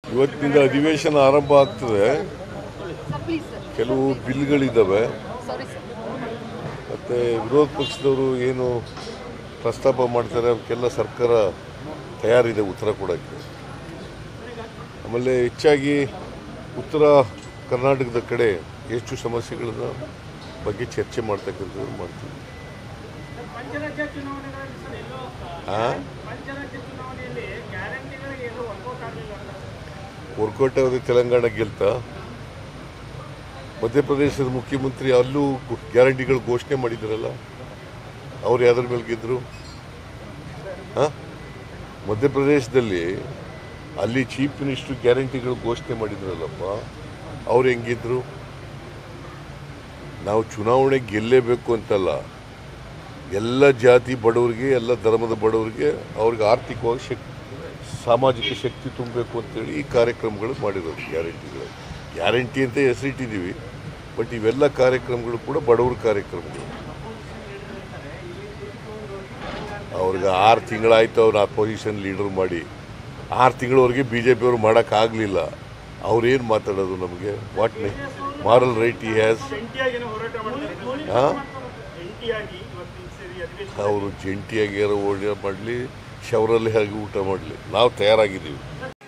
ಇವತ್ತಿನಿಂದ ಅಧಿವೇಶನ ಆರಂಭ ಆಗ್ತದೆ ಸರ್ ಪ್ಲೀಸ್ ಸರ್ ಕೆಲವು ಬಿಲ್ಗಳಿದ್ದಾವೆ ಸಾರಿ ಸರ್ ಮತ್ತು ವಿರೋಧ ಪಕ್ಷದವರು ಏನು ಪ್ರಸ್ತಾಪ ಮಾಡ್ತಾರೆ ಅವಕ್ಕೆಲ್ಲ ಸರ್ಕಾರ ತಯಾರಿದೆ ಉತ್ತರ ಕೊಡೋಕ್ಕೆ ಆಮೇಲೆ ಹೆಚ್ಚಾಗಿ ಉತ್ತರ ಕರ್ನಾಟಕದ ಕಡೆ ಎಷ್ಟು ಸಮಸ್ಯೆಗಳನ್ನ ಬಗ್ಗೆ ಚರ್ಚೆ ಮಾಡ್ತಕ್ಕಂಥದ್ದು ಮಾಡ್ತೀವಿ ಪಂಚರಾಜ್ಯ ಚುನಾವಣೆಗಳಲ್ಲಿ ಸರ್ ಎಲ್ಲೋ ಹಾಂ ಪಂಚರಾಜ್ಯ ಚುನಾವಣೆಯಲ್ಲಿ ಗ್ಯಾರಂಟಿಗಳಿಗೆ ಎಲ್ಲೂ ವರ್ಕೌಟ್ ಆಗಲಿಲ್ಲ ಅಂತ ವರ್ಕೌಟ್ ಆದರೆ ತೆಲಂಗಾಣ ಗೆಲ್ತಾ ಮಧ್ಯಪ್ರದೇಶದ ಮುಖ್ಯಮಂತ್ರಿ ಅಲ್ಲೂ ಗ್ಯಾರಂಟಿಗಳು ಘೋಷಣೆ ಮಾಡಿದ್ರಲ್ಲ ಅವ್ರು ಯಾವ್ದ್ರ ಮೇಲೆ ಗೆದ್ರು ಹಾಂ ಮಧ್ಯಪ್ರದೇಶದಲ್ಲಿ ಅಲ್ಲಿ ಚೀಫ್ ಮಿನಿಸ್ಟ್ರು ಗ್ಯಾರಂಟಿಗಳು ಘೋಷಣೆ ಮಾಡಿದ್ರಲ್ಲಪ್ಪ ಅವ್ರು ಹೆಂಗಿದ್ರು ನಾವು ಚುನಾವಣೆ ಗೆಲ್ಲೇಬೇಕು ಅಂತಲ್ಲ ಎಲ್ಲ ಜಾತಿ ಬಡವರಿಗೆ ಎಲ್ಲ ಧರ್ಮದ ಬಡವರಿಗೆ ಅವ್ರಿಗೆ ಆರ್ಥಿಕವಾಗಿ ಶಕ್ತಿ ಸಾಮಾಜಿಕ ಶಕ್ತಿ ತುಂಬಬೇಕು ಅಂತೇಳಿ ಈ ಕಾರ್ಯಕ್ರಮಗಳು ಮಾಡಿರೋದು ಗ್ಯಾರಂಟಿಗಳು ಗ್ಯಾರಂಟಿ ಅಂತ ಹೆಸರಿಟ್ಟಿದ್ದೀವಿ ಬಟ್ ಇವೆಲ್ಲ ಕಾರ್ಯಕ್ರಮಗಳು ಕೂಡ ಬಡವರ ಕಾರ್ಯಕ್ರಮಗಳು ಅವ್ರಿಗೆ ಆರು ತಿಂಗಳಾಯ್ತು ಅವ್ರು ಅಪೋಸಿಷನ್ ಲೀಡರ್ ಮಾಡಿ ಆರು ತಿಂಗಳವರೆಗೆ ಬಿ ಜೆ ಪಿಯವರು ಮಾಡೋಕ್ಕಾಗಲಿಲ್ಲ ಅವ್ರೇನು ಮಾತಾಡೋದು ನಮಗೆ what moral right he has ಜಂಟಿಯಾಗಿ ಹೋರಾಟ ಮಾಡ್ತಾರೆ ಹಾಂ ಜಂಟಿಯಾಗಿ ಇವತ್ತಿನ ಸೇರಿ ಅಧಿವೇಶನ ಅವರು ಜಂಟಿಯಾಗಿ ಯಾರೋ ಓಡಿ ಮಾಡಲಿ ಶವರಲ್ಲಿ ಹಾಗೆ ಊಟ ಮಾಡಲಿ ನಾವು ತಯಾರಾಗಿದ್ದೀವಿ